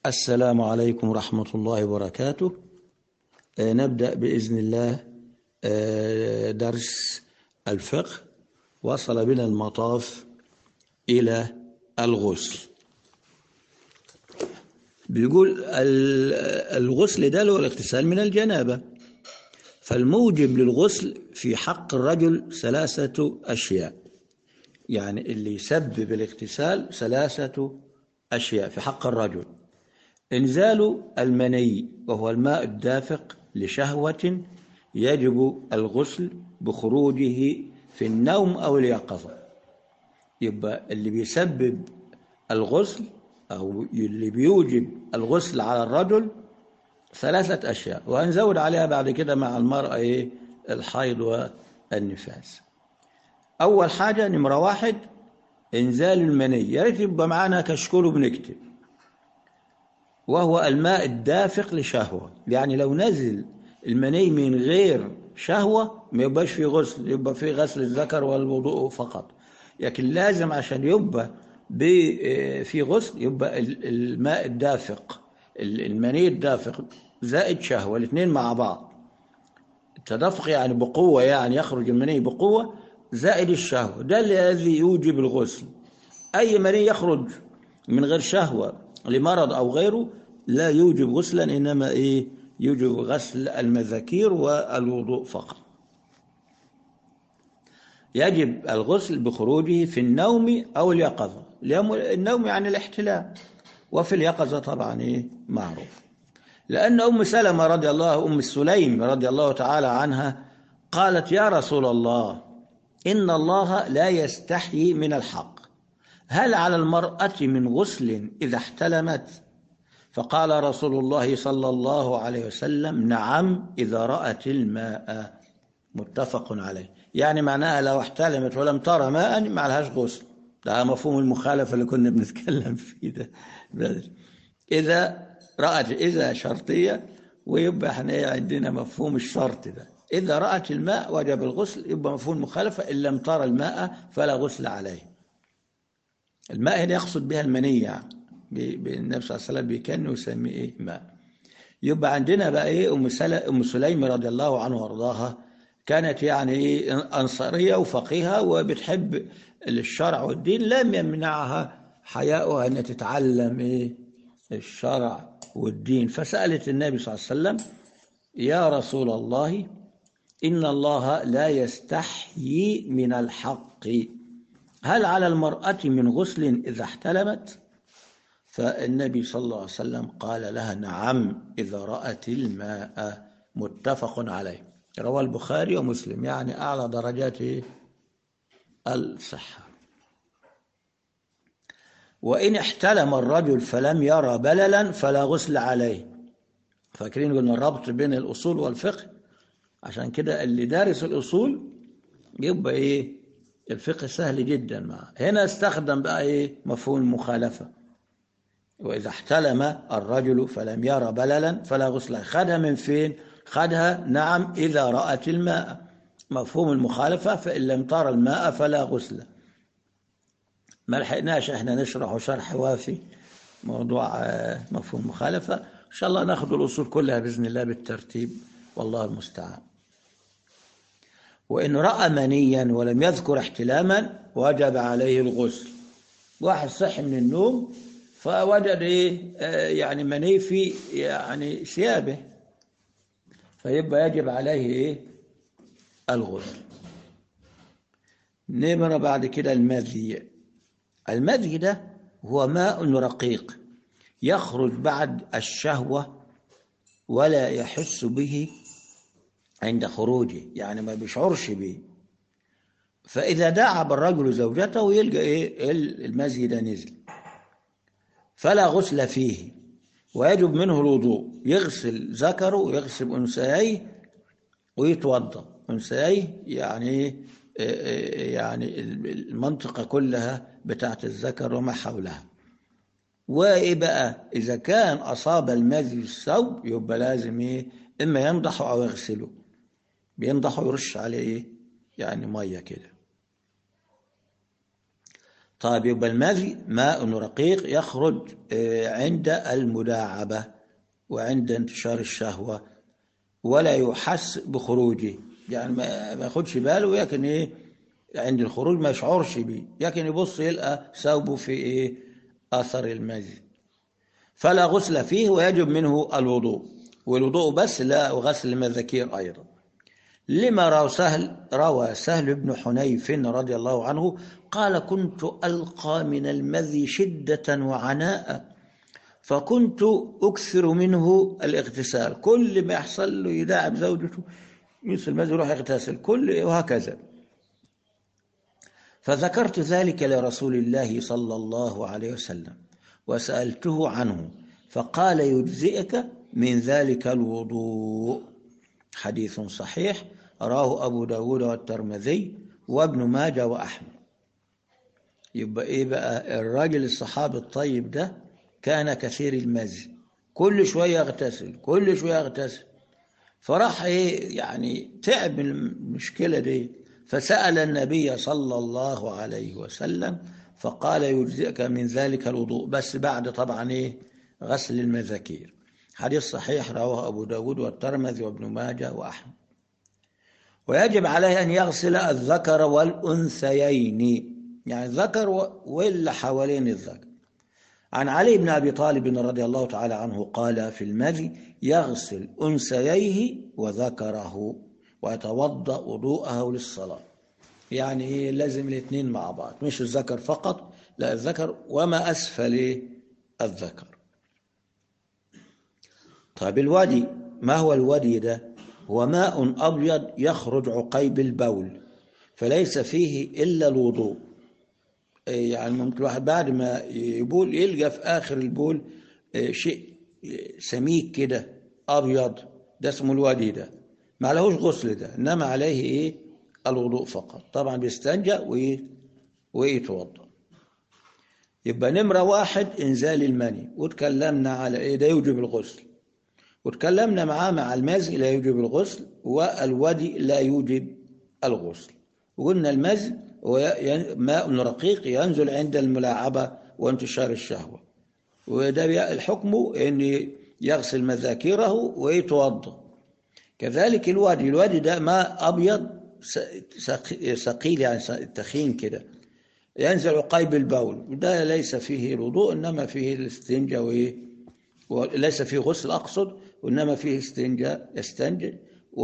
السلام عليكم ورحمة الله وبركاته آه، نبدأ بإذن الله آه، درس الفقه وصل بنا المطاف إلى الغسل بيقول ال- الغسل ده له الاغتسال من الجنابة فالموجب للغسل في حق الرجل ثلاثة أشياء يعني اللي يسبب الاغتسال ثلاثة أشياء في حق الرجل إنزال المني وهو الماء الدافق لشهوة يجب الغسل بخروجه في النوم أو اليقظة يبقى اللي بيسبب الغسل أو اللي بيوجب الغسل على الرجل ثلاثة أشياء وهنزود عليها بعد كده مع المرأة إيه الحيض والنفاس أول حاجة نمرة واحد إنزال المني يا ريت يبقى معانا كشكول وبنكتب وهو الماء الدافق لشهوة يعني لو نزل المني من غير شهوة ما يبقاش فيه غسل يبقى فيه غسل الذكر والوضوء فقط لكن لازم عشان يبقى ب- في غسل يبقى ال- الماء الدافق ال- المني الدافق زائد شهوة الاثنين مع بعض التدفق يعني بقوة يعني يخرج المني بقوة زائد الشهوة ده الذي يوجب الغسل أي مني يخرج من غير شهوة لمرض أو غيره لا يوجب غسلا إنما إيه يوجب غسل المذاكير والوضوء فقط يجب الغسل بخروجه في النوم أو اليقظة اليوم- النوم يعني الاحتلام وفي اليقظة طبعا إيه معروف لأن أم سلمة رضي الله أم السليم رضي الله تعالى عنها قالت يا رسول الله إن الله لا يستحيي من الحق هل على المرأة من غسل إذا احتلمت فقال رسول الله صلى الله عليه وسلم نعم إذا رأت الماء متفق عليه يعني معناها لو احتلمت ولم ترى ماء ما لهاش غسل ده مفهوم المخالفة اللي كنا بنتكلم فيه ده بدري. إذا رأت إذا شرطية ويبقى احنا إيه عندنا مفهوم الشرط ده إذا رأت الماء وجب الغسل يبقى مفهوم المخالفة إن لم ترى الماء فلا غسل عليه الماء هنا يقصد بها المنية يعني بي- بي- النبي صلى الله عليه وسلم بيكن ويسميه إيه ماء يبقى عندنا بقى إيه أم, سل... أم سليم رضي الله عنه وارضاها كانت يعني إيه أنصارية وفقيهة وبتحب الشرع والدين لم يمنعها حياؤها أن تتعلم إيه الشرع والدين فسألت النبي صلى الله عليه وسلم يا رسول الله إن الله لا يستحيي من الحق هل على المرأة من غسل إذا احتلمت فالنبي صلى الله عليه وسلم قال لها نعم إذا رأت الماء متفق عليه رواه البخاري ومسلم يعني أعلى درجات إيه؟ الصحة وإن احتلم الرجل فلم يرى بللا فلا غسل عليه فاكرين قلنا الربط بين الأصول والفقه عشان كده اللي دارس الأصول يبقى إيه الفقه سهل جدا معه هنا استخدم بقى إيه مفهوم المخالفة وإذا احتلم الرجل فلم يرى بللا فلا غسل عليه. خدها من فين خدها نعم إذا رأت الماء مفهوم المخالفة فإن لم ترى الماء فلا غسل ما لحقناش احنا نشرح شرح وافي موضوع آه، مفهوم مخالفة إن شاء الله ناخذ الأصول كلها بإذن الله بالترتيب والله المستعان وإن رأى منيا ولم يذكر احتلاما وجب عليه الغسل واحد صحي من النوم فوجد إيه آه، يعني مني في يعني ثيابه فيبقى يجب عليه إيه الغسل نمرة بعد كده المذي المذي ده هو ماء رقيق يخرج بعد الشهوة ولا يحس به عند خروجه يعني ما بيشعرش به فإذا دعب الرجل زوجته يلقى إيه المزي ده نزل فلا غسل فيه ويجب منه الوضوء يغسل ذكره ويغسل أنثييه ويتوضا أنثييه يعني يعني المنطقة كلها بتاعت الذكر وما حولها وإيه بقى إذا كان أصاب المزي الثوب يبقى لازم إيه إما ينضحه أو يغسله بينضحه ويرش عليه إيه يعني مية كده طيب يبقى المذي ماء رقيق يخرج عند المداعبة وعند انتشار الشهوة ولا يحس بخروجه يعني ما ياخدش باله لكن ايه عند الخروج ما يشعرش بيه لكن يبص يلقى ثوبه في ايه اثر المذي فلا غسل فيه ويجب منه الوضوء والوضوء بس لا وغسل المذاكير ايضا لما روى سهل روى سهل بن حنيف رضي الله عنه قال كنت القى من المذي شده وعناء فكنت اكثر منه الاغتسال كل ما يحصل له يداعب زوجته مثل المذي يروح يغتسل كل وهكذا فذكرت ذلك لرسول الله صلى الله عليه وسلم وسألته عنه فقال يجزئك من ذلك الوضوء حديث صحيح راه أبو داود والترمذي وابن ماجه وأحمد يبقى إيه بقى الراجل الصحابي الطيب ده كان كثير المزي كل شوية يغتسل كل شوية يغتسل فراح إيه يعني تعب من المشكلة دي فسأل النبي صلى الله عليه وسلم فقال يجزئك من ذلك الوضوء بس بعد طبعا إيه غسل المذاكير حديث صحيح رواه أبو داود والترمذي وابن ماجه وأحمد ويجب عليه أن يغسل الذكر والأنثيين يعني الذكر واللي حوالين الذكر عن علي بن أبي طالب رضي الله تعالى عنه قال في المذي يغسل أنثييه وذكره ويتوضأ وضوءه للصلاة يعني لازم الاثنين مع بعض مش الذكر فقط لا الذكر وما أسفل الذكر طيب الودي ما هو الودي ده هو ماء أبيض يخرج عقيب البول فليس فيه إلا الوضوء يعني ممكن الواحد بعد ما يبول يلقى في آخر البول شيء سميك كده أبيض ده اسمه الودي ده ما عليهوش غسل ده إنما عليه إيه الوضوء فقط طبعا بيستنجى ويتوضأ يبقى نمرة واحد إنزال المني وتكلمنا على إيه ده يوجب الغسل وتكلمنا معاه مع المزي لا يوجب الغسل والودي لا يوجب الغسل وقلنا المزي هو ماء رقيق ينزل عند الملاعبة وانتشار الشهوة وده الحكم أن يغسل مذاكيره ويتوضا كذلك الوادي الوادي ده ماء أبيض ثقيل يعني تخين كده ينزل عقيب البول ده ليس فيه الوضوء إنما فيه الاستنجاء وليس فيه غسل أقصد وإنما فيه استنجاء يستنجي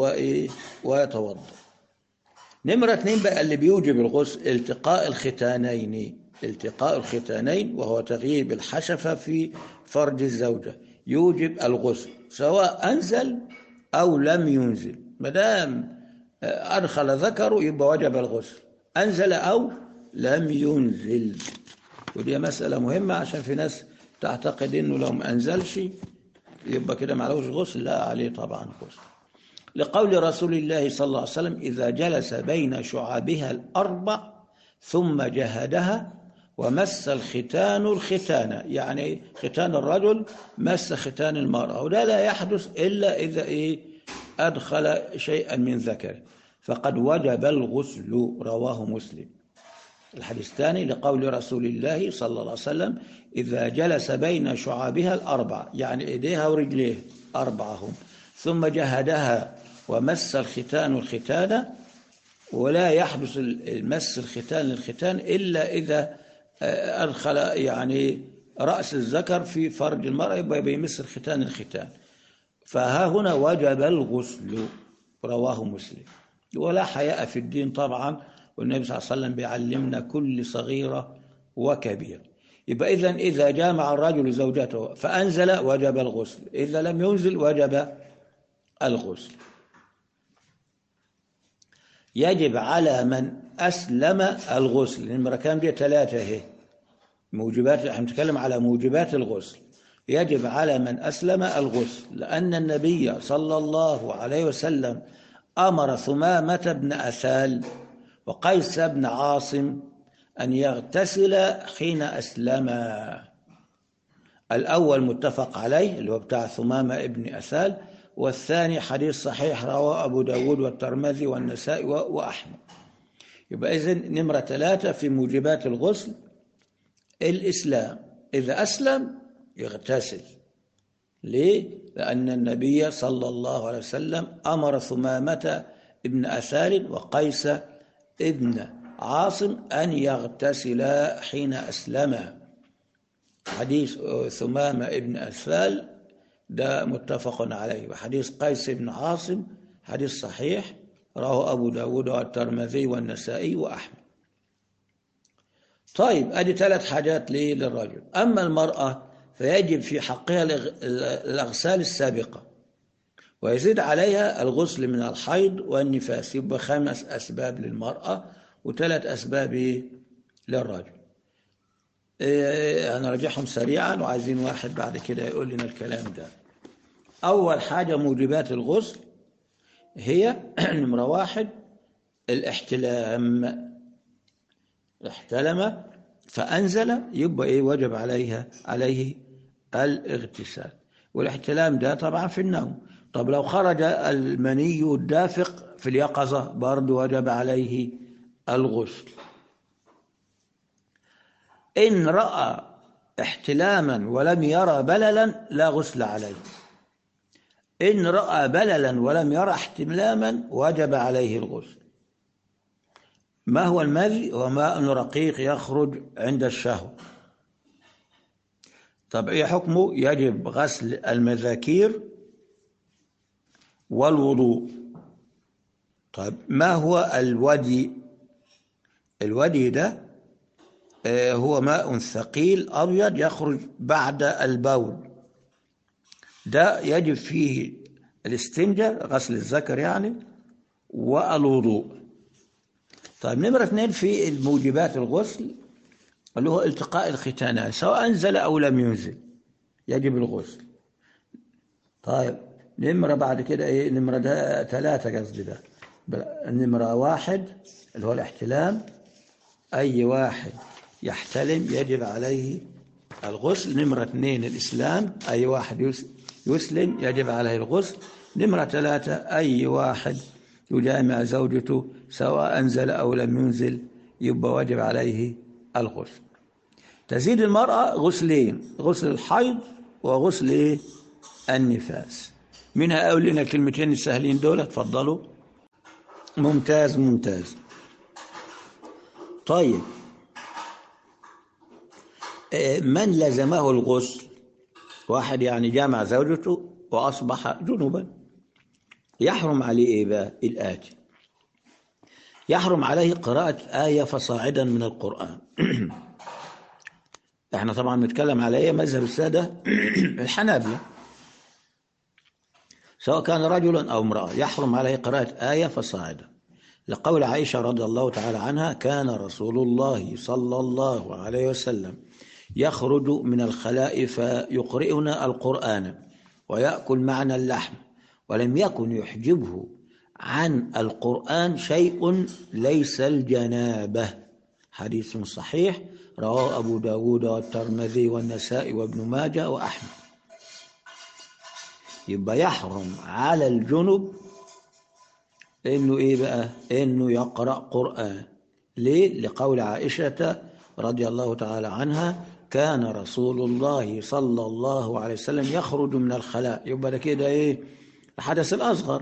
ويتوضا نمرة اثنين بقى اللي بيوجب الغسل التقاء الختانين التقاء الختانين وهو تغييب الحشفة في فرج الزوجة يوجب الغسل سواء أنزل أو لم ينزل ما دام أدخل ذكره يبقى وجب الغسل أنزل أو لم ينزل ودي مسألة مهمة عشان في ناس تعتقد إنه لو ما أنزلش يبقى كده معلوش غسل لا عليه طبعا غسل لقول رسول الله صلى الله عليه وسلم إذا جلس بين شعابها الأربع ثم جهدها ومس الختان الختان يعني ختان الرجل مس ختان المرأة وده لا يحدث إلا إذا إيه أدخل شيئا من ذكر فقد وجب الغسل رواه مسلم الحديث الثاني لقول رسول الله صلى الله عليه وسلم إذا جلس بين شعابها الأربع يعني إيديها ورجليه أربعهم ثم جهدها ومس الختان الختان ولا يحدث المس الختان للختان إلا إذا أدخل يعني رأس الذكر في فرج المرأة يبقى بيمس الختان الختان فها هنا وجب الغسل رواه مسلم ولا حياء في الدين طبعا والنبي صلى الله عليه وسلم بيعلمنا كل صغيرة وكبيرة يبقى إذا إذا جامع الرجل زوجته فأنزل وجب الغسل إذا لم ينزل وجب الغسل يجب على من أسلم الغسل نمرة كام دي ثلاثة هي موجبات احنا بنتكلم على موجبات الغسل يجب على من أسلم الغسل لأن النبي صلى الله عليه وسلم أمر ثمامة بن أثال وقيس بن عاصم أن يغتسل حين أسلما الأول متفق عليه اللي هو بتاع ثمامة ابن أثال والثاني حديث صحيح رواه أبو داود والترمذي والنسائي وأحمد يبقى إذن نمرة ثلاثة في موجبات الغسل الإسلام إذا أسلم يغتسل ليه؟ لأن النبي صلى الله عليه وسلم أمر ثمامة ابن أثال وقيس ابن عاصم أن يغتسلا حين أسلما حديث ثمامة ابن أثال ده متفق عليه وحديث قيس بن عاصم حديث صحيح رواه أبو داود والترمذي والنسائي وأحمد طيب أدي ثلاث حاجات ليه للرجل أما المرأة فيجب في حقها الأغسال السابقة ويزيد عليها الغسل من الحيض والنفاس يبقى خمس أسباب للمرأة وثلاث أسباب للرجل إيه هنرجعهم سريعا وعايزين واحد بعد كده يقول لنا الكلام ده أول حاجة موجبات الغسل هي نمرة واحد الاحتلام احتلم فأنزل يبقى إيه وجب عليها عليه الاغتسال والاحتلام ده طبعا في النوم طب لو خرج المني الدافق في اليقظة برضه وجب عليه الغسل إن رأى احتلاما ولم يرى بللا لا غسل عليه إن رأى بللا ولم يرى احتلاما وجب عليه الغسل ما هو المذي هو ماء رقيق يخرج عند الشهوة طب ايه حكمه يجب غسل المذاكير والوضوء طيب ما هو الودي الودي ده هو ماء ثقيل أبيض يخرج بعد البول ده يجب فيه الاستنجاء غسل الذكر يعني والوضوء طيب نمرة اثنين في الموجبات الغسل اللي هو التقاء الختانات سواء أنزل أو لم ينزل يجب الغسل طيب نمرة بعد كده ايه نمرة ده ثلاثة قصدي ده نمرة واحد اللي هو الاحتلام أي واحد يحتلم يجب عليه الغسل نمرة اثنين الإسلام أي واحد يسلم يجب عليه الغسل نمرة ثلاثة أي واحد يجامع زوجته سواء أنزل أو لم ينزل يبقى واجب عليه الغسل تزيد المرأة غسلين غسل الحيض وغسل إيه؟ النفاس منها أقول لنا كلمتين السهلين دول اتفضلوا ممتاز ممتاز طيب من لزمه الغسل واحد يعني جامع زوجته وأصبح جنوبا يحرم عليه إيه بقى الآتي يحرم عليه قراءة آية فصاعدا من القرآن احنا طبعا نتكلم على ايه مذهب السادة الحنابلة سواء كان رجلا أو امرأة يحرم عليه قراءة آية فصاعدا لقول عائشة رضي الله تعالى عنها كان رسول الله صلى الله عليه وسلم يخرج من الخلاء فيقرئنا القرآن ويأكل معنا اللحم ولم يكن يحجبه عن القرآن شيء ليس الجنابة حديث صحيح رواه أبو داود والترمذي والنسائي وابن ماجه وأحمد يبقى يحرم على الجنب إنه إيه بقى إنه يقرأ قرآن ليه لقول عائشة رضي الله تعالى عنها كان رسول الله صلى الله عليه وسلم يخرج من الخلاء يبقى ده كده إيه الحدث الأصغر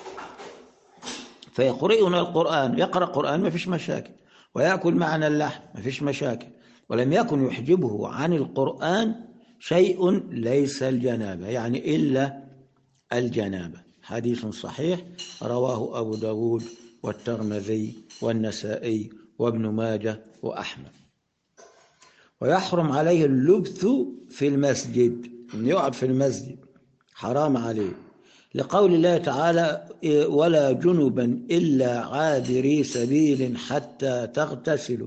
فيقرئنا القرآن يقرأ قرآن ما فيش مشاكل ويأكل معنا اللحم ما فيش مشاكل ولم يكن يحجبه عن القرآن شيء ليس الجنابة يعني إلا الجنابة حديث صحيح رواه أبو داود والترمذي والنسائي وابن ماجه وأحمد ويحرم عليه اللبث في المسجد أن يقعد في المسجد حرام عليه لقول الله تعالى ولا جنبا إلا عابري سبيل حتى تغتسلوا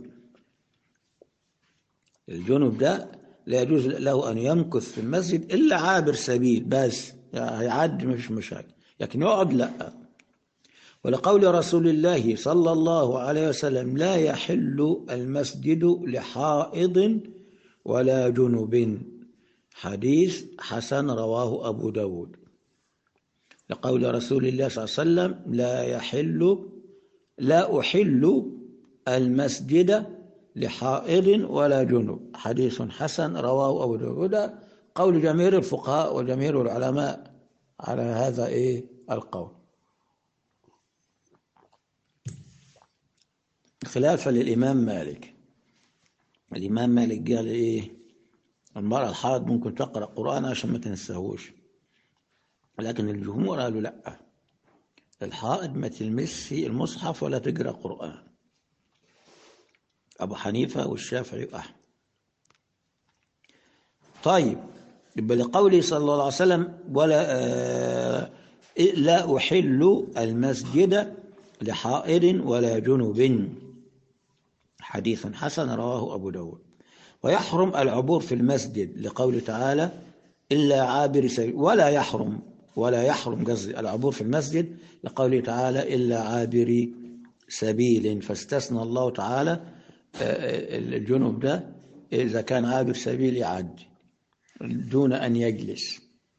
الجنب ده لا يجوز له أن يمكث في المسجد إلا عابر سبيل بس هيعدي ما فيش مشاكل لكن يقعد لا ولقول رسول الله صلى الله عليه وسلم لا يحل المسجد لحائض ولا جنب حديث حسن رواه أبو داود لقول رسول الله صلى الله عليه وسلم لا يحل لا أحل المسجد لحائض ولا جنب حديث حسن رواه أبو داود قول جماهير الفقهاء وجماهير العلماء على هذا إيه القول خلافا للإمام مالك الإمام مالك قال إيه المرأة الحائض ممكن تقرأ قرآن عشان ما تنساهوش لكن الجمهور قالوا لا الحائض ما تلمس المصحف ولا تقرأ قرآن أبو حنيفة والشافعي وأحمد طيب يبقى لقوله صلى الله عليه وسلم ولا آه لا أحل المسجد لحائض ولا جنب حديث حسن رواه أبو داود ويحرم العبور في المسجد لقوله تعالى إلا عابر سبيل ولا يحرم ولا يحرم قصدي العبور في المسجد لقوله تعالى إلا عابر سبيل فاستثنى الله تعالى الجنوب ده إذا كان عابر سبيل يعدي دون أن يجلس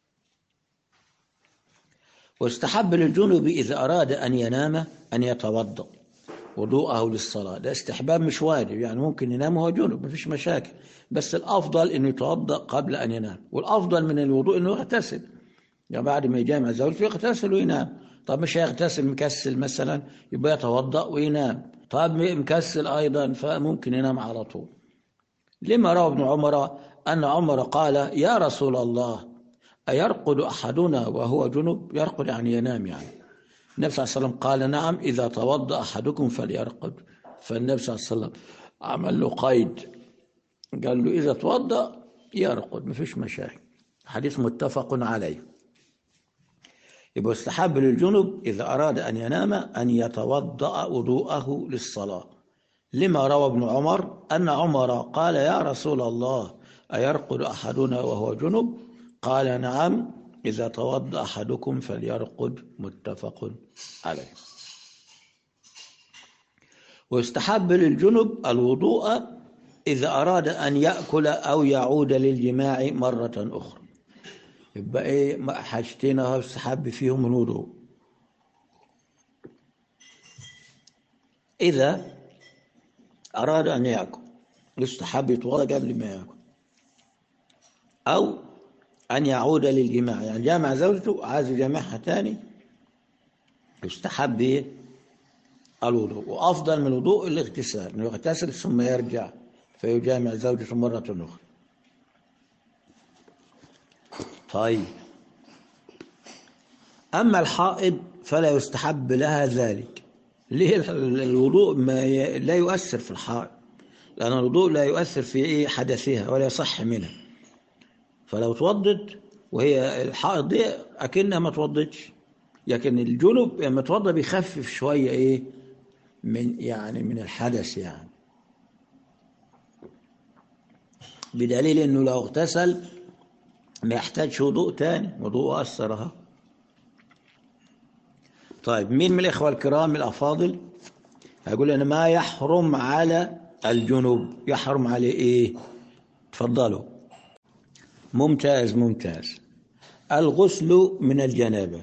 واستحب للجنوب إذا أراد أن ينام أن يتوضأ وضوءه للصلاة ده استحباب مش واجب يعني ممكن ينام وهو جنوب مفيش مشاكل بس الأفضل أنه يتوضأ قبل أن ينام والأفضل من الوضوء أنه يغتسل يعني بعد ما يجامع زوجته يغتسل وينام طب مش هيغتسل مكسل مثلا يبقى يتوضأ وينام طب مكسل أيضا فممكن ينام على طول لما روى ابن عمر أن عمر قال يا رسول الله أيرقد أحدنا وهو جنب يرقد يعني ينام يعني النبي صلى الله عليه وسلم قال نعم إذا توضأ أحدكم فليرقد فالنبي صلى الله عليه وسلم عمل له قيد قال له إذا توضأ يرقد ما فيش مشاكل حديث متفق عليه يبقى استحب للجنب إذا أراد أن ينام أن يتوضأ وضوءه للصلاة لما روى ابن عمر أن عمر قال يا رسول الله أيرقد أحدنا وهو جنب قال نعم إذا توضأ أحدكم فليرقد متفق عليه ويستحب للجنب الوضوء إذا أراد أن يأكل أو يعود للجماع مرة أخرى يبقى إيه حاجتين أهو يستحب فيهم الوضوء إذا أراد أن يأكل يستحب يتوضأ قبل ما يأكل أو أن يعود للجماع يعني جامع زوجته عايز يجامعها تاني يستحب إيه؟ الوضوء وأفضل من الوضوء الاغتسال إنه يغتسل ثم يرجع فيجامع زوجته مرة أخرى طيب أما الحائض فلا يستحب لها ذلك ليه الوضوء ما ي... لا يؤثر في الحائض لأن الوضوء لا يؤثر في إيه حدثها ولا يصح منها فلو توضت وهي الحائض دي أكنها ما توضتش لكن الجنب لما توضى بيخفف شوية إيه من يعني من الحدث يعني بدليل إنه لو اغتسل ما يحتاجش وضوء تاني وضوء أثرها طيب مين من الإخوة الكرام الأفاضل هيقول أنا ما يحرم على الجنوب يحرم عليه إيه تفضلوا ممتاز ممتاز الغسل من الجنابة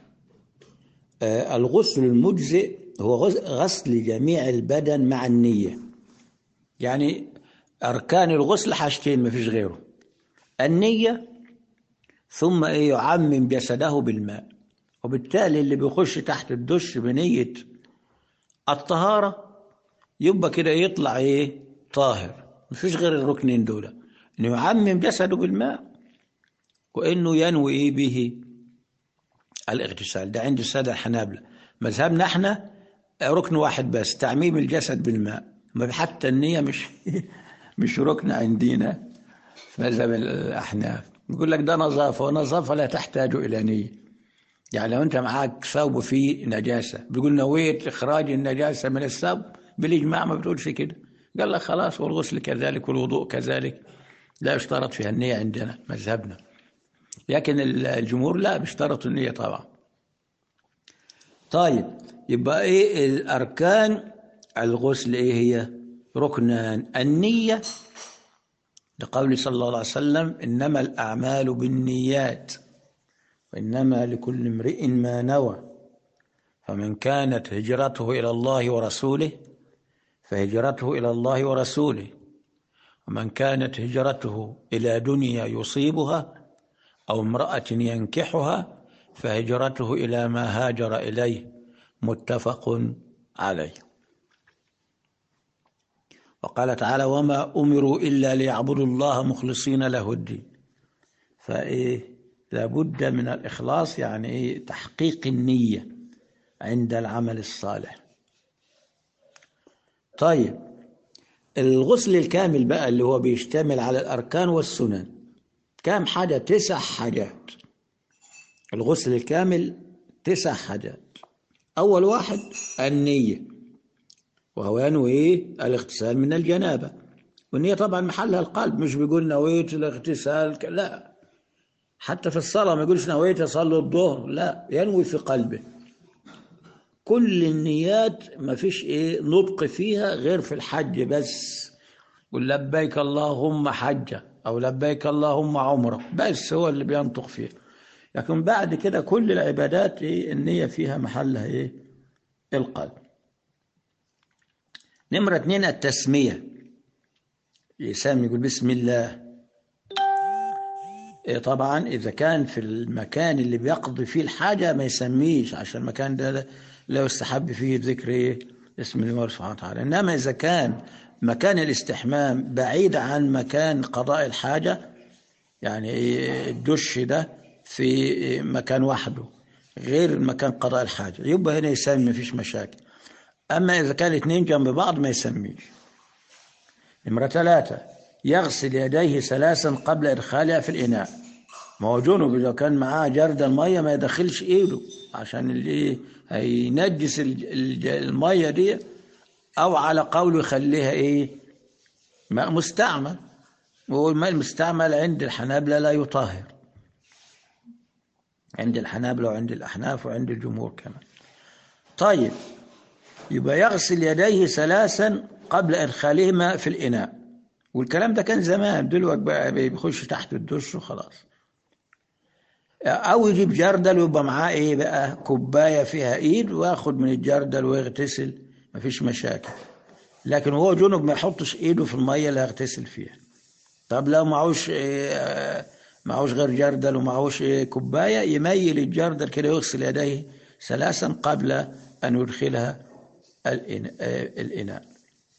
آه الغسل المجزئ هو غسل جميع البدن مع النية يعني أركان الغسل حاجتين ما فيش غيره النية ثم إيه يعمم جسده بالماء وبالتالي اللي بيخش تحت الدش بنية الطهارة يبقى كده يطلع إيه طاهر مفيش غير الركنين دول إنه يعمم جسده بالماء وإنه ينوي إيه به الاغتسال ده عند السادة الحنابلة مذهبنا احنا ركن واحد بس تعميم الجسد بالماء ما حتى النية مش مش ركن عندنا في مذهب الأحناف يقول لك ده نظافة ونظافة لا تحتاج إلى نية يعني لو أنت معاك ثوب فيه نجاسة بيقول نويت إخراج النجاسة من الثوب بالإجماع ما بتقولش كده قال لك خلاص والغسل كذلك والوضوء كذلك لا يشترط فيها النية عندنا مذهبنا لكن الجمهور لا بيشترطوا النية طبعا طيب يبقى ايه الاركان الغسل ايه هي ركنان النية لقول صلى الله عليه وسلم انما الاعمال بالنيات وانما لكل امرئ ما نوى فمن كانت هجرته الى الله ورسوله فهجرته إلى الله ورسوله ومن كانت هجرته إلى دنيا يصيبها أو امرأة ينكحها فهجرته إلى ما هاجر إليه متفق عليه وقال تعالى وما أمروا إلا ليعبدوا الله مخلصين له الدين فإيه لابد من الإخلاص يعني إيه تحقيق النية عند العمل الصالح طيب الغسل الكامل بقى اللي هو بيشتمل على الأركان والسنن كام حاجة تسع حاجات الغسل الكامل تسع حاجات أول واحد النية وهو ينوي إيه؟ الاغتسال من الجنابة والنية طبعا محلها القلب مش بيقول نويت الاغتسال لا حتى في الصلاة ما يقولش نويت أصلي الظهر لا ينوي في قلبه كل النيات ما فيش ايه نطق فيها غير في الحج بس قل لبيك اللهم حجة أو لبيك اللهم عمرة بس هو اللي بينطق فيه لكن بعد كده كل العبادات إيه النية فيها محلها إيه القلب نمرة اتنين التسمية يسمي يقول بسم الله إيه طبعا إذا كان في المكان اللي بيقضي فيه الحاجة ما يسميش عشان المكان ده لا يستحب فيه ذكر إيه اسم الله سبحانه وتعالى إنما إذا كان مكان الاستحمام بعيد عن مكان قضاء الحاجة يعني إيه الدش ده في مكان وحده غير مكان قضاء الحاجة يبقى هنا يسمي مفيش مشاكل أما إذا كان اثنين جنب بعض ما يسميش نمرة ثلاثة يغسل يديه ثلاثا قبل إدخالها في الإناء ما هو جنوب إذا كان معاه جرد المية ما يدخلش إيده عشان اللي هينجس المية دي أو على قوله يخليها إيه ماء مستعمل وهو الماء المستعمل عند الحنابلة لا يطهر عند الحنابلة وعند الأحناف وعند الجمهور كمان طيب يبقى يغسل يديه ثلاثا قبل إدخالهما في الإناء والكلام ده كان زمان دلوقتي بقى بيخش تحت الدش وخلاص أو يجيب جردل ويبقى معاه إيه بقى كوباية فيها إيد وياخد من الجردل ويغتسل مفيش مشاكل لكن هو جنب ما يحطش إيده في المية اللي يغتسل فيها طب لو معهوش إيه معهوش غير جردل ومعهوش إيه كوباية يميل الجردل كده ويغسل يديه ثلاثا قبل أن يدخلها الإناء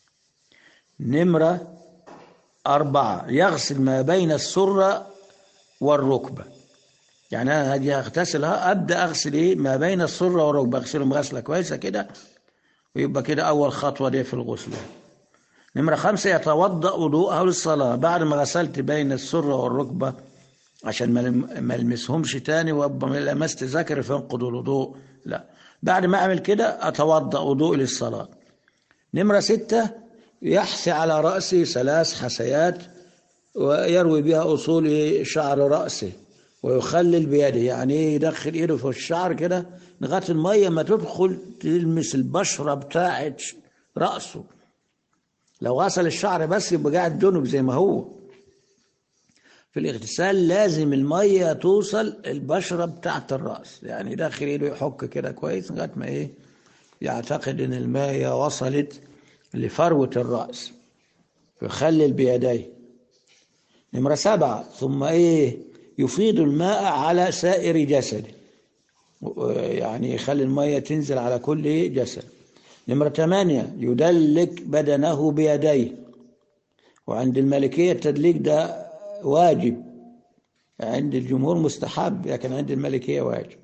نمرة أربعة يغسل ما بين السرة والركبة يعني أنا هاجي أغتسلها أبدأ أغسل إيه ما بين السرة والركبة أغسلهم غسلة كويسة كده ويبقى كده أول خطوة دي في الغسل نمرة خمسة يتوضأ وضوءه للصلاة بعد ما غسلت بين السرة والركبة عشان ما المسهمش تاني وابقى لمست ذكر فينقض الوضوء لا بعد ما أعمل كده أتوضأ وضوء للصلاة نمرة ستة يحثي على رأسه ثلاث حسيات ويروي بها أصول شعر رأسه ويخلل بيده يعني يدخل ايده في الشعر كده لغايه الميه ما تدخل تلمس البشره بتاعه راسه لو غسل الشعر بس يبقى قاعد جنب زي ما هو في الاغتسال لازم الميه توصل البشره بتاعه الراس يعني يدخل ايده يحك كده كويس لغايه ما ايه يعتقد ان الميه وصلت لفروه الراس يخلل بيديه نمره سبعه ثم ايه يفيض الماء على سائر جسده يعني يخلي المية تنزل على كل جسد نمرة ثمانية يدلك بدنه بيديه وعند الملكية التدليك ده واجب عند الجمهور مستحب لكن عند الملكية واجب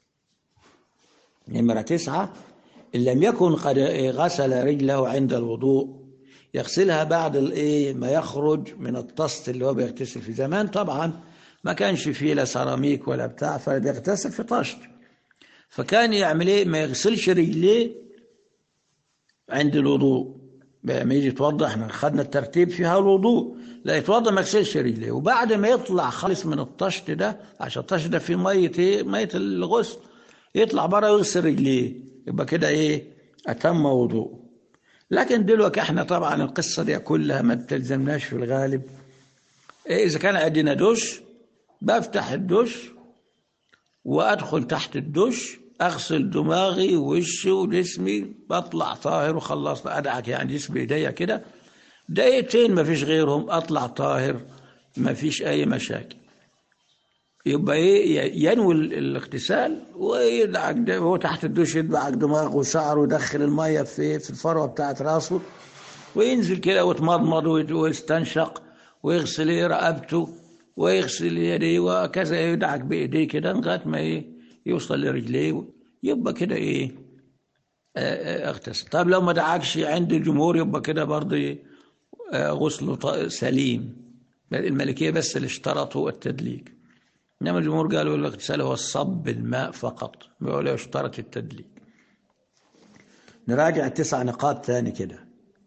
نمرة تسعة إن لم يكن قد غسل رجله عند الوضوء يغسلها بعد الايه ما يخرج من الطست اللي هو بيغتسل في زمان طبعا ما كانش فيه لا سيراميك ولا بتاع فبيغتسل في طشت فكان يعمل ايه ما يغسلش رجليه عند الوضوء ما يجي يتوضا احنا خدنا الترتيب فيها الوضوء لا يتوضا ما يغسلش رجليه وبعد ما يطلع خالص من الطشت ده عشان الطشت ده فيه ميه ايه ميه الغسل يطلع بره ويغسل رجليه يبقى كده ايه اتم وضوء لكن دلوقتي احنا طبعا القصه دي كلها ما بتلزمناش في الغالب إيه اذا كان عندنا دش بفتح الدش وادخل تحت الدش اغسل دماغي ووشي وجسمي بطلع طاهر وخلصت ادعك يعني جسمي بايديا كده دقيقتين ما فيش غيرهم اطلع طاهر ما فيش اي مشاكل يبقى ايه ينوي الاغتسال ويدعك هو تحت الدش يدعك دماغه وشعره ويدخل الميه في في الفروه بتاعت راسه وينزل كده ويتمضمض ويستنشق ويغسل رقبته ويغسل يديه وكذا يدعك بايديه كده لغايه ما ايه يوصل لرجليه يبقى كده ايه اغتسل طب لو ما دعكش عند الجمهور يبقى كده برضه إيه غسله سليم الملكيه بس اللي اشترطوا التدليك انما الجمهور قالوا الاغتسال هو صب الماء فقط ولا يشترط التدليك نراجع التسع نقاط ثاني كده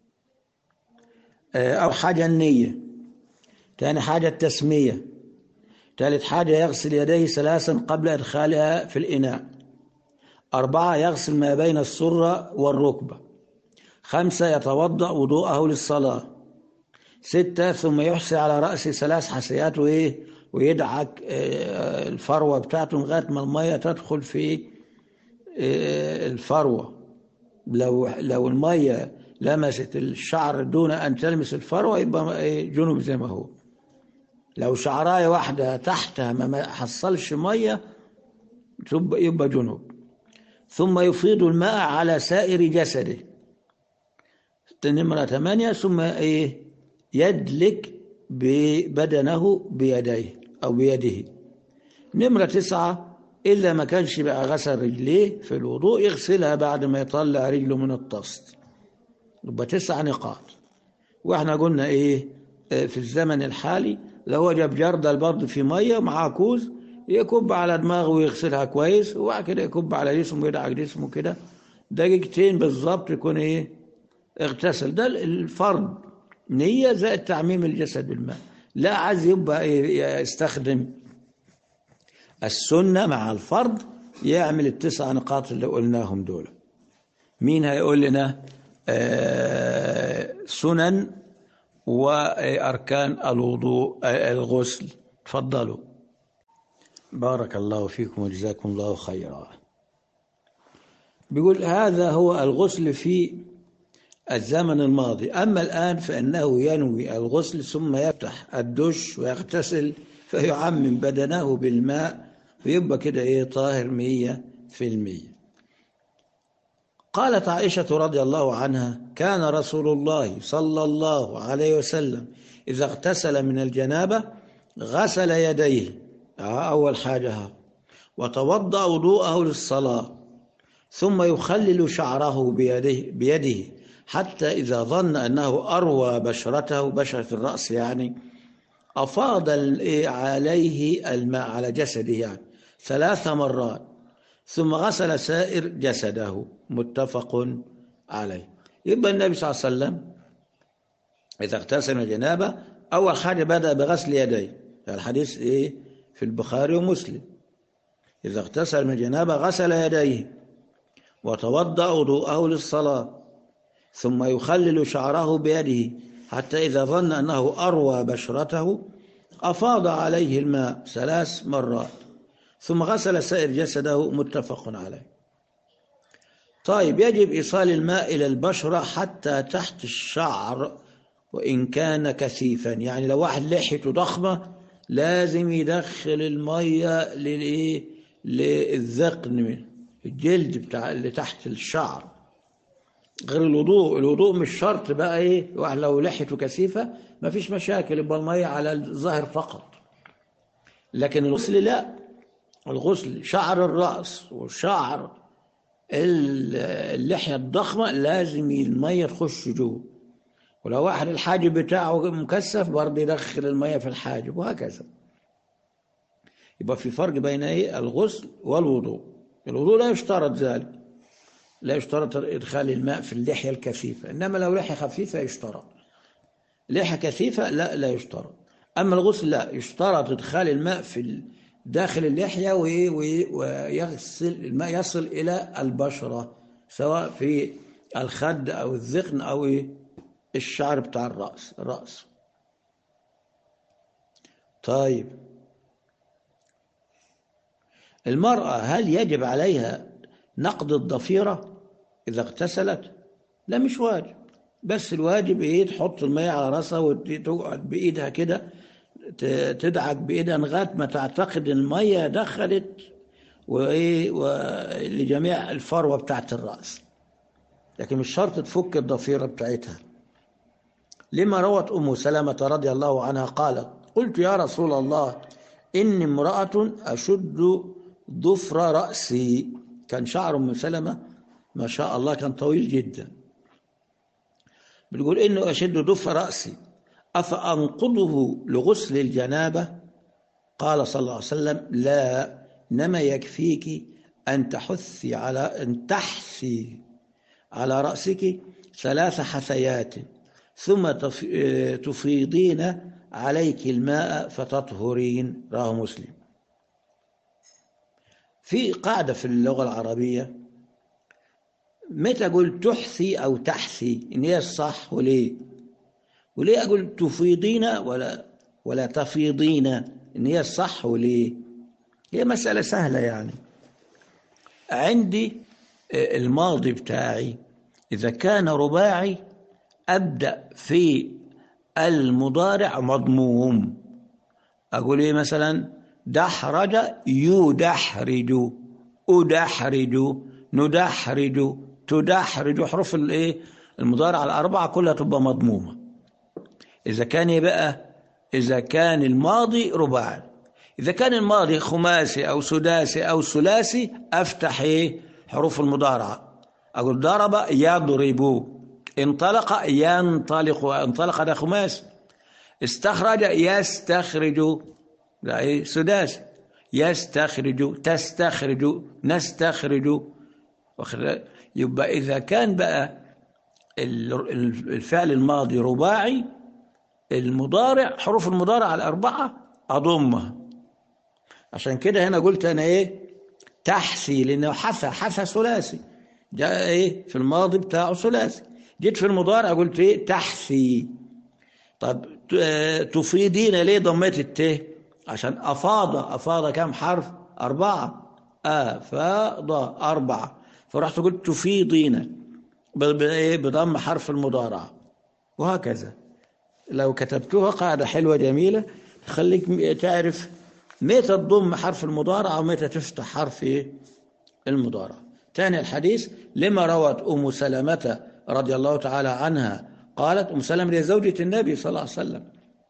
أو حاجة النية ثاني حاجة التسمية ثالث حاجة يغسل يديه ثلاثا قبل إدخالها في الإناء أربعة يغسل ما بين السرة والركبة خمسة يتوضأ وضوءه للصلاة ستة ثم يحسي على رأسه ثلاث حسيات وإيه ويدعك الفروة بتاعته لغاية ما المية تدخل في الفروة لو لو المية لمست الشعر دون أن تلمس الفروة يبقى جنوب زي ما هو لو شعراية واحدة تحتها ما حصلش مية يبقى جنوب ثم يفيض الماء على سائر جسده نمرة ثمانية ثم إيه يدلك ببدنه بيديه أو بيده نمرة تسعة إلا ما كانش بقى غسل رجليه في الوضوء يغسلها بعد ما يطلع رجله من الطست يبقى تسع نقاط واحنا قلنا ايه في الزمن الحالي لو وجب جردل برضه في ميه مع كوز يكب على دماغه ويغسلها كويس وبعد كده يكب على جسمه ويدعك جسمه كده دقيقتين بالظبط يكون ايه اغتسل ده الفرض نية زائد تعميم الجسد بالماء لا عايز يبقى إيه يستخدم السنة مع الفرض يعمل التسع نقاط اللي قلناهم دول مين هيقول لنا آه سنن وأركان الوضوء آه الغسل تفضلوا بارك الله فيكم وجزاكم الله خيرا بيقول هذا هو الغسل في الزمن الماضي أما الآن فإنه ينوي الغسل ثم يفتح الدش ويغتسل فيعمم بدنه بالماء ويبقى كده إيه طاهر مية في المية قالت عائشة رضي الله عنها كان رسول الله صلى الله عليه وسلم إذا اغتسل من الجنابة غسل يديه أول حاجة وتوضأ وضوءه للصلاة ثم يخلل شعره بيده, بيده حتى إذا ظن أنه أروى بشرته بشرة الرأس يعني أفاض عليه الماء على جسده يعني ثلاث مرات ثم غسل سائر جسده متفق عليه يبقى النبي صلى الله عليه وسلم إذا اغتسل من الجنابة أول حاجة بدأ بغسل يديه الحديث إيه في البخاري ومسلم إذا اغتسل من الجنابة غسل يديه وتوضأ وضوءه للصلاة ثم يخلل شعره بيده حتى إذا ظن أنه أروى بشرته أفاض عليه الماء ثلاث مرات ثم غسل سائر جسده متفق عليه طيب يجب إيصال الماء إلى البشرة حتى تحت الشعر وإن كان كثيفا يعني لو واحد لحيته ضخمة لازم يدخل المية للإيه للذقن الجلد بتاع اللي تحت الشعر غير الوضوء الوضوء مش شرط بقى ايه واحد لو لحيته كثيفة ما فيش مشاكل يبقى المية على الظاهر فقط لكن الغسل لا الغسل شعر الرأس وشعر اللحية الضخمة لازم المية تخش جوه ولو واحد الحاجب بتاعه مكثف برضه يدخل المية في الحاجب وهكذا يبقى في فرق بين ايه الغسل والوضوء الوضوء لا يشترط ذلك لا يشترط إدخال الماء في اللحية الكثيفة إنما لو لحية خفيفة يشترط لحية كثيفة لا لا يشترط أما الغسل لا يشترط إدخال الماء في داخل اللحية ويغسل الماء يصل إلى البشرة سواء في الخد أو الذقن أو الشعر بتاع الرأس الرأس طيب المرأة هل يجب عليها نقض الضفيرة إذا اغتسلت لا مش واجب بس الواجب ايه تحط المية على راسها وتقعد بإيدها كده ت- تدعك بإيدها لغاية ما تعتقد إن المية دخلت وإيه و- لجميع الفروة بتاعت الرأس لكن مش شرط تفك الضفيرة بتاعتها لما روت أم سلمة رضي الله عنها قالت قلت يا رسول الله إني امرأة أشد ضفر رأسي كان شعر أم سلمة ما شاء الله كان طويل جدا بتقول إنه أشد ضفر رأسي أفأنقضه لغسل الجنابة قال صلى الله عليه وسلم لا إنما يكفيك أن تحثي على أن تحثي على رأسك ثلاث حثيات ثم تف- آه، تفيضين عليك الماء فتطهرين رواه مسلم في قاعدة في اللغة العربية متى أقول تحثي أو تحثي إن هي الصح وليه وليه أقول تفيضين ولا ولا تفيضين إن هي الصح وليه هي مسألة سهلة يعني عندي آه، الماضي بتاعي إذا كان رباعي أبدأ في المضارع مضموم أقول إيه مثلا دحرج يدحرج أدحرج ندحرج تدحرج حروف الإيه المضارع الأربعة كلها تبقى مضمومة إذا كان إيه بقى إذا كان الماضي رباعي إذا كان الماضي خماسي أو سداسي أو ثلاثي أفتح إيه حروف المضارعة أقول ضرب يضرب انطلق ينطلق انطلق ده خماسي استخرج يستخرج ده ايه سداسي يستخرج تستخرج نستخرج واخد بالك؟ يبقى إذا كان بقى ال- ال- الفعل الماضي رباعي المضارع حروف المضارع الأربعة أضمها عشان كده هنا قلت أنا إيه تحثي لأنه حثى حثى ثلاثي جاء إيه في الماضي بتاعه ثلاثي جيت في المضارع قلت إيه تحثي طب ت- آه، تفيدين ليه ضميت الت عشان أفاض أفاض كم حرف أربعة أفاض أربعة فرحت قلت تفيضين ب- ب- إيه؟ بضم حرف المضارع وهكذا لو كتبتوها قاعدة حلوة جميلة تخليك م- تعرف متى تضم حرف المضارع ومتى تفتح حرف إيه؟ المضارع ثاني الحديث لما روت أم سلمة رضي الله تعالى عنها قالت أم سلمة هي زوجة النبي صلى الله عليه وسلم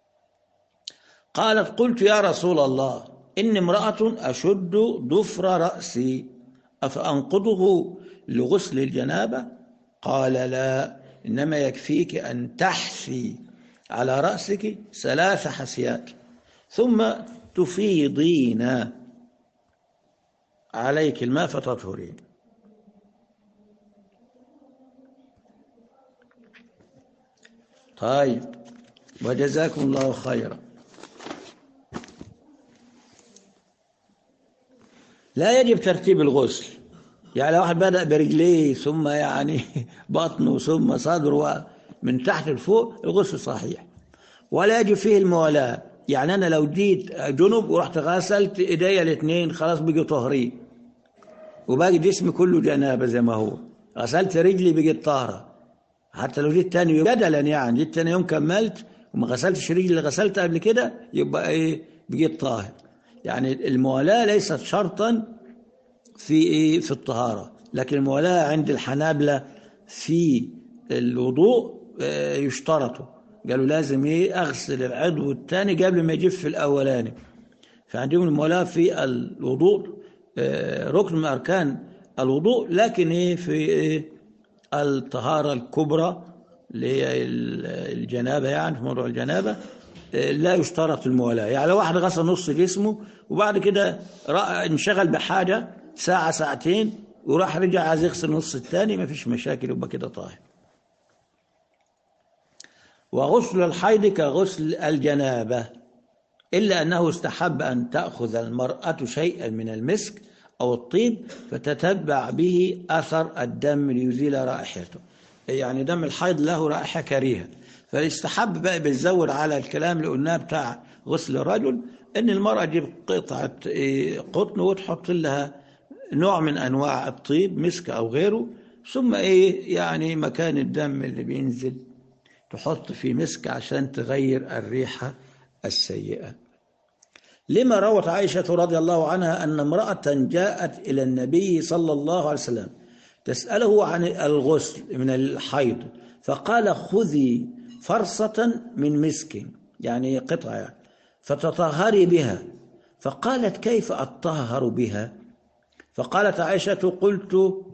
قالت قلت يا رسول الله إني امرأة أشد ضفر رأسي أفأنقضه لغسل الجنابة قال لا إنما يكفيك أن تحثي على رأسك ثلاث حسيات ثم تفيضين عليك الماء فتطهرين طيب وجزاكم الله خيرا لا يجب ترتيب الغسل يعني لو واحد بدأ برجليه ثم يعني بطنه ثم صدره من تحت لفوق الغسل صحيح ولا يجب فيه الموالاة يعني أنا لو جيت جنب ورحت غسلت إيديا الاثنين خلاص بقي طهرين وباقي جسمي كله جنابة زي ما هو غسلت رجلي بقيت طاهرة حتى لو جيت تاني يوم جدلا يعني جيت تاني يوم كملت وما غسلتش رجلي اللي غسلتها قبل كده يبقى ايه بقيت طاهر يعني الموالاة ليست شرطا في ايه في الطهارة لكن الموالاة عند الحنابلة في الوضوء آه، يشترطوا قالوا لازم ايه اغسل العضو الثاني قبل ما يجف الاولاني فعندهم الموالاة في الوضوء آه، ركن من اركان الوضوء لكن ايه في ايه الطهارة الكبرى اللي هي ال- الجنابة يعني في موضوع الجنابة آه، لا يشترط الموالاة يعني لو واحد غسل نص جسمه وبعد كده رأى انشغل بحاجة ساعة ساعتين وراح رجع عايز يغسل نص الثاني ما فيش مشاكل يبقى كده طاهر وغسل الحيض كغسل الجنابة إلا أنه استحب أن تأخذ المرأة شيئا من المسك أو الطيب فتتبع به أثر الدم ليزيل رائحته يعني دم الحيض له رائحة كريهة فالاستحب بقى بتزود على الكلام اللي قلناه بتاع غسل الرجل ان المرأة تجيب قطعة إيه، قطن وتحط لها نوع من أنواع الطيب مسك أو غيره ثم إيه يعني مكان الدم اللي بينزل تحط فيه مسك عشان تغير الريحة السيئة لما روت عائشة رضي الله عنها أن امرأة جاءت إلى النبي صلى الله عليه وسلم تسأله عن الغسل من الحيض فقال خذي فرصة من مسك يعني قطعة يعني فتطهري بها فقالت كيف أطهر بها فقالت عائشة قلت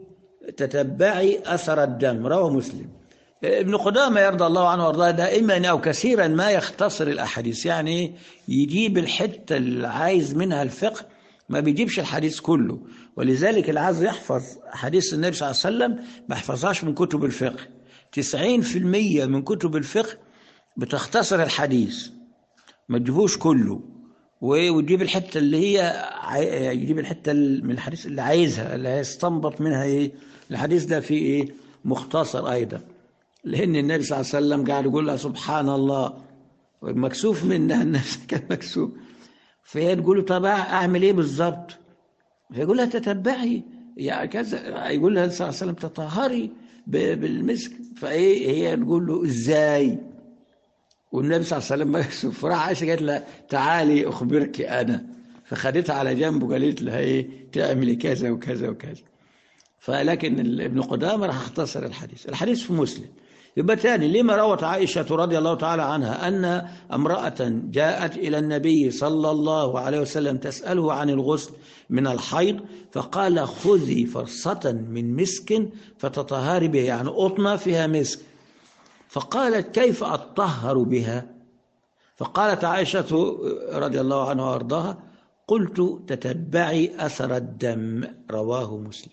تتبعي أثر الدم رواه مسلم ابن قدامة يرضى الله عنه وارضاه دائما أو كثيرا ما يختصر الأحاديث يعني يجيب الحتة اللي عايز منها الفقه ما بيجيبش الحديث كله ولذلك اللي عايز يحفظ حديث النبي صلى الله عليه وسلم ما يحفظهاش من كتب الفقه 90% من كتب الفقه بتختصر الحديث ما تجيبوش كله ويجيب الحته اللي هي يجيب الحته من الحديث اللي عايزها اللي هيستنبط منها ايه الحديث ده فيه ايه مختصر ايضا لان النبي صلى الله عليه وسلم قاعد يقول لها سبحان الله مكسوف منها النفس كان مكسوف فهي تقول له طب اعمل ايه بالظبط فيقول لها تتبعي يعني كذا يقول لها صلى الله عليه وسلم تطهري بالمسك فايه هي تقول له ازاي والنبي صلى الله عليه وسلم مكسوف فراح عائشه قالت لها تعالي اخبرك انا فخدتها على جنب وقالت لها ايه تعملي كذا وكذا وكذا فلكن ابن قدامه راح اختصر الحديث الحديث في مسلم يبقى تاني لما روت عائشة رضي الله تعالى عنها أن امرأة جاءت إلى النبي صلى الله عليه وسلم تسأله عن الغسل من الحيض فقال خذي فرصة من مسك فتطهري به يعني قطنة فيها مسك فقالت كيف أطهر بها فقالت عائشة رضي الله عنها وأرضاها قلت تتبعي أثر الدم رواه مسلم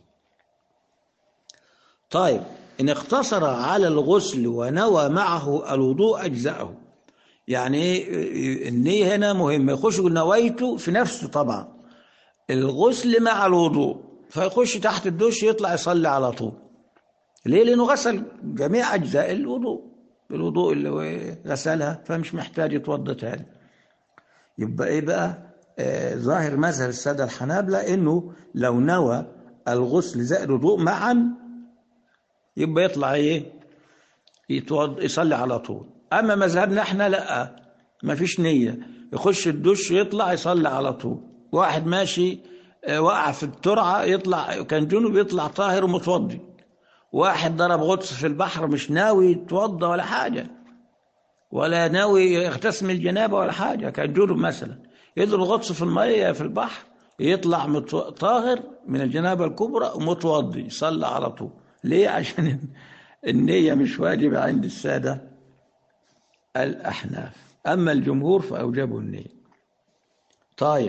طيب إن اقتصر على الغسل ونوى معه الوضوء أجزأه يعني النية هنا مهمة يخش نويت في نفسه طبعا الغسل مع الوضوء فيخش تحت الدش يطلع يصلي على طول ليه لأنه غسل جميع أجزاء الوضوء الوضوء اللي غسلها فمش محتاج يتوضا تاني يبقى ايه بقى آه ظاهر مذهب الساده الحنابلة انه لو نوى الغسل زائد الوضوء معا يبقى يطلع ايه يتوض يصلي على طول اما مذهبنا احنا لا ما فيش نيه يخش الدش يطلع يصلي على طول واحد ماشي آه وقع في الترعه يطلع كان جنوب يطلع طاهر ومتوضي واحد ضرب غطس في البحر مش ناوي يتوضا ولا حاجه ولا ناوي يغتسم الجنابه ولا حاجه كان جنوب مثلا يضرب غطس في الميه في البحر يطلع متو... طاهر من الجنابه الكبرى ومتوضي يصلي على طول ليه عشان النيه مش واجبه عند الساده الاحناف اما الجمهور فاوجبوا النيه طيب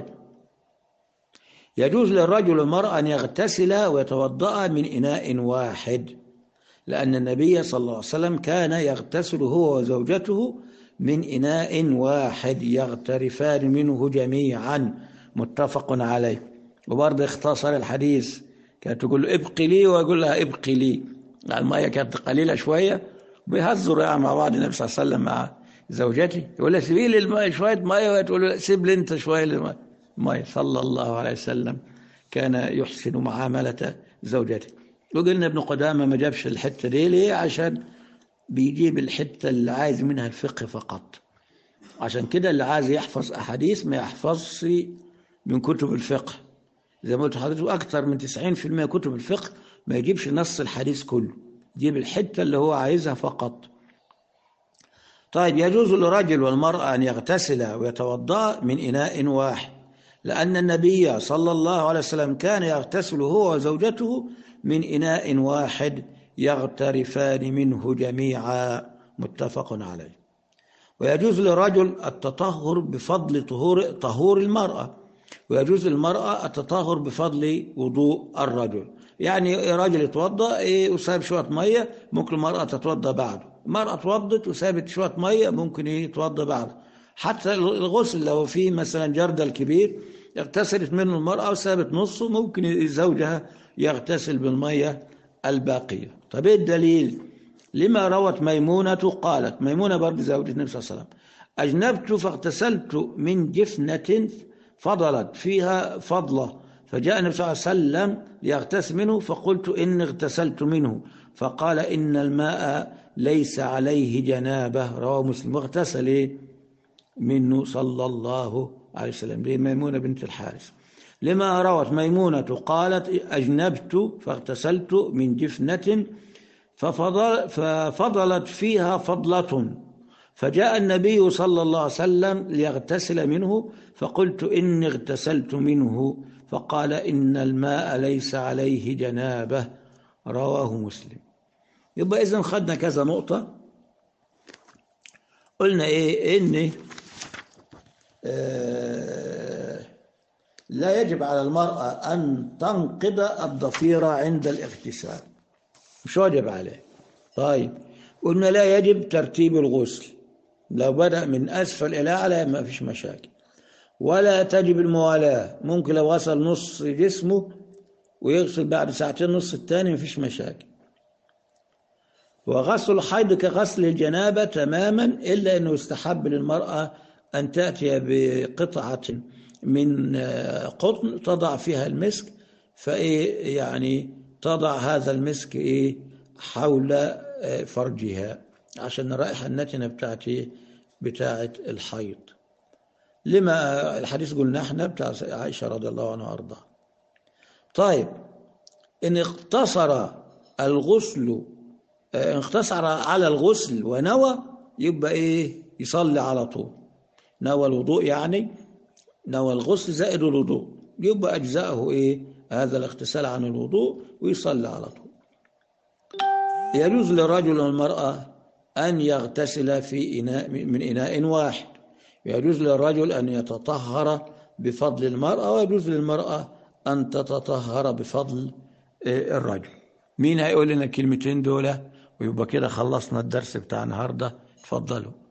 يجوز للرجل والمرأة أن يغتسل ويتوضأ من إناء واحد لأن النبي صلى الله عليه وسلم كان يغتسل هو وزوجته من إناء واحد يغترفان منه جميعا متفق عليه وبرضه اختصر الحديث كانت تقول له ابقي لي ويقول لها ابقي لي المية كانت قليلة شوية بيهزروا يعني مع بعض النبي صلى الله عليه وسلم مع زوجته يقول لها سيبي لي الماء شوية مية وتقول له سيب لي أنت شوية الماء ماء صلى الله عليه وسلم كان يحسن معاملة زوجته وقلنا ابن قدامة ما جابش الحتة دي ليه عشان بيجيب الحتة اللي عايز منها الفقه فقط عشان كده اللي عايز يحفظ أحاديث ما يحفظش من كتب الفقه زي ما قلت لحضرتك أكثر من 90% كتب الفقه ما يجيبش نص الحديث كله يجيب الحتة اللي هو عايزها فقط طيب يجوز للرجل والمرأة أن يغتسل ويتوضأ من إناء واحد لأن النبي صلى الله عليه وسلم كان يغتسل هو وزوجته من إناء واحد يغترفان منه جميعا متفق عليه ويجوز للرجل التطهر بفضل طهور طهور المرأة ويجوز للمرأة التطهر بفضل وضوء الرجل يعني راجل يتوضا إيه وساب شويه ميه ممكن المراه تتوضا بعده المراه توضت وسابت شويه ميه ممكن ايه يتوضا بعده حتى الغسل لو في مثلا جردل كبير اغتسلت منه المراه وسابت نصه ممكن زوجها يغتسل بالميه الباقيه طب ايه الدليل لما روت ميمونه قالت ميمونه برضه زوجة النبي صلى الله عليه وسلم اجنبت فاغتسلت من جفنه فضلت فيها فضله فجاء النبي صلى الله عليه وسلم ليغتسل منه فقلت إني اغتسلت منه فقال إن الماء ليس عليه جنابة رواه مسلم واغتسل إيه؟ منه صلى الله عليه وسلم دي ميمونة بنت الحارث لما روت ميمونة قالت أجنبت فاغتسلت من جفنة ففضل ففضلت فيها فضلة فجاء النبي صلى الله عليه وسلم ليغتسل منه فقلت إني اغتسلت منه فقال إن الماء ليس عليه جنابة رواه مسلم يبقى إذن خدنا كذا نقطة قلنا إيه إن آه لا يجب على المرأة أن تنقض الضفيرة عند الاغتسال مش واجب عليه طيب قلنا لا يجب ترتيب الغسل لو بدأ من أسفل إلى أعلى ما فيش مشاكل ولا تجب الموالاة ممكن لو وصل نص جسمه ويغسل بعد ساعتين نص الثاني ما فيش مشاكل وغسل الحيض كغسل الجنابة تماما إلا أنه يستحب للمرأة أن تأتي بقطعة من قطن تضع فيها المسك فإيه يعني تضع هذا المسك إيه حول فرجها عشان الرائحة النتنة بتاعت بتاعت الحيض لما الحديث قلنا احنا بتاع عائشة رضي الله عنها وارضاها طيب إن اقتصر الغسل ان اقتصر على الغسل ونوى يبقى إيه يصلي على طول نوى الوضوء يعني نوى الغسل زائد الوضوء يبقى أجزاءه إيه هذا الاغتسال عن الوضوء ويصلي على طول يجوز للرجل والمرأة أن يغتسل في إناء من إناء واحد يجوز للرجل أن يتطهر بفضل المرأة ويجوز للمرأة أن تتطهر بفضل الرجل مين هيقول لنا الكلمتين دول ويبقى كده خلصنا الدرس بتاع النهارده اتفضلوا